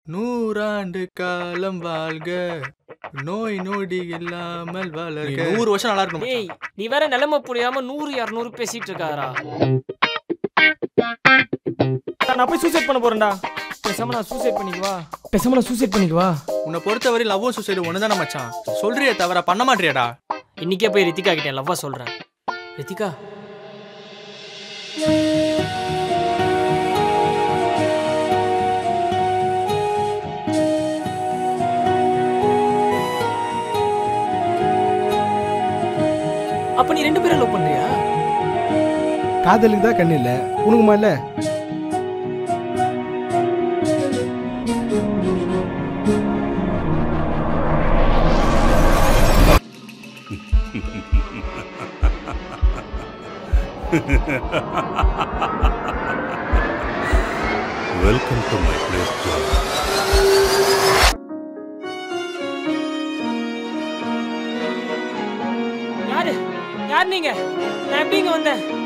நூறாண்டு காலம் வாழ்க நோய் நொடி இல்லாமல் நீ வளர்க நூறு வருஷம் நல்லா இருக்கணும் டேய் நீ வேற நிலைமை புரியாம நூறு இரநூறு பேசிட்டு இருக்காரா நான் போய் சூசைட் பண்ண போறேன்டா பேசாம நான் சூசைட் பண்ணிக்குவா பேசாம நான் சூசைட் பண்ணிக்குவா உன்னை பொறுத்தவரை லவ்வும் சூசைடு ஒன்று தானே மச்சான் சொல்றியே தவிர பண்ண மாட்டியாடா இன்னைக்கே போய் ரித்திகா கிட்ட லவ்வா சொல்றேன் ரித்திகா அப்ப நீ ரெண்டு பேரும் லவ் பண்றியா காதலுக்கு தான் கண்ணு இல்ல உனக்குமா இல்ல Welcome to my place, John. யாரு யார் நீங்க நான் எப்படி இங்க வந்தேன்